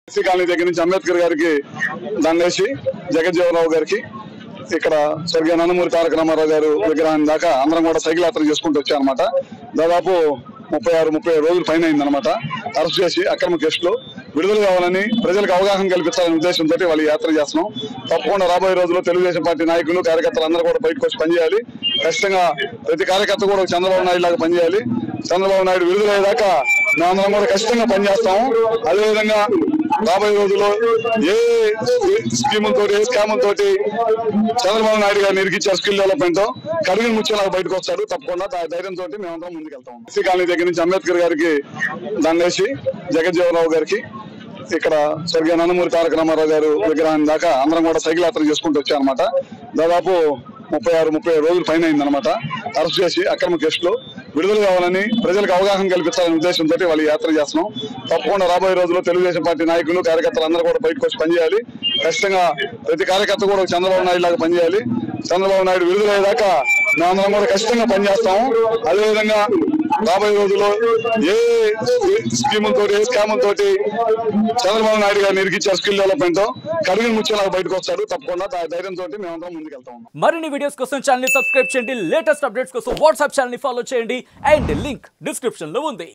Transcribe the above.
SC colony దగ్గర నుంచి అంబేద్కర్ గారికి దండేసి జగజ్జీవనరావు గారికి ఇక్కడ స్వర్గీయ నందమూరి తారక రామారావు గారు విగ్రహాన్ని దాకా అందరం కూడా సైకిల్ యాత్ర చేసుకుంటూ వచ్చామన్నమాట దాదాపు ముప్పై ఆరు ముప్పై ఏడు రోజులు పైన అయిందనమాట అరెస్ట్ చేసి అక్రమ కేసులో విడుదల కావాలని ప్రజలకు అవగాహన కల్పించాలనే ఉద్దేశంతో వాళ్ళు ఈ యాత్ర చేస్తున్నాం తప్పకుండా రాబోయే రోజుల్లో తెలుగుదేశం పార్టీ నాయకులు కార్యకర్తలు అందరూ కూడా బయటకు వచ్చి పనిచేయాలి ఖచ్చితంగా ప్రతి కార్యకర్త కూడా ఒక చంద్రబాబు నాయుడు లాగా పనిచేయాలి చంద్రబాబు నాయుడు విడుదలయ్యేదాకా మేమందరం కూడా ఖచ్చితంగా పనిచేస్తాము అదేవిధంగా రాబోయే రోజుల్లో ఏ స్కీములతో ఏ స్కాములతోటి చంద్రబాబు నాయుడు గారిని ఇరికిచ్చారు స్కిల్ డెవలప్మెంట్ కడిగిన ముచ్చేలాగా బయటకు వస్తాడు తప్పకుండా దా- ధైర్యంతో మేమందరం ముందుకెళ్తాం ఎస్సీ కాలనీ దగ్గర నుంచి అంబేద్కర్ గారికి దండేసి జగజ్జీవనరావు గారికి ఇక్కడ స్వర్గీయ నందమూరి తారక రామారావు గారు విగ్రహాన్ని దాకా అందరం కూడా సైకిల్ యాత్ర చేసుకుంటూ వచ్చామన్నమాట దాదాపు ముప్పై ఆరు ముప్పై ఏడు రోజులు పైన అయిందనమాట అరెస్ట్ చేసి అక్రమ కేసులో విడుదల కావాలని ప్రజలకు అవగాహన కల్పించాలనే ఉద్దేశంతో వాళ్ళు ఈ యాత్ర చేస్తున్నాం తప్పకుండా రాబోయే రోజుల్లో తెలుగుదేశం పార్టీ నాయకులు కార్యకర్తలు అందరూ కూడా బయటకు వచ్చి పనిచేయాలి ఖచ్చితంగా ప్రతి కార్యకర్త కూడా ఒక చంద్రబాబు నాయుడు లాగా పనిచేయాలి చంద్రబాబు నాయుడు విడుదలయ్యేదాకా మేమందరం కూడా ఖచ్చితంగా పనిచేస్తాము అదేవిధంగా రాబోయే రోజుల్లో ఏ స్కీములతో ఏ స్కాములతోటి చంద్రబాబు నాయుడు గారిని ఇరికిచ్చారు స్కిల్ డెవలప్మెంట్ కడిగిన ముచ్చేలాగా బయటకు వస్తాడు తప్పకుండా దా- ధైర్యంతో మేమందరం ముందుకెళ్తాం మరిన్ని వీడియోస్ కోసం ఛానల్ ని సబ్స్క్రైబ్ చేయండి లేటెస్ట్ అప్డేట్స్ కోసం వాట్సాప్ ఛానల్ ని ఫాలో చేయండి అండ్ లింక్ డిస్క్రిప్షన్ లో ఉంది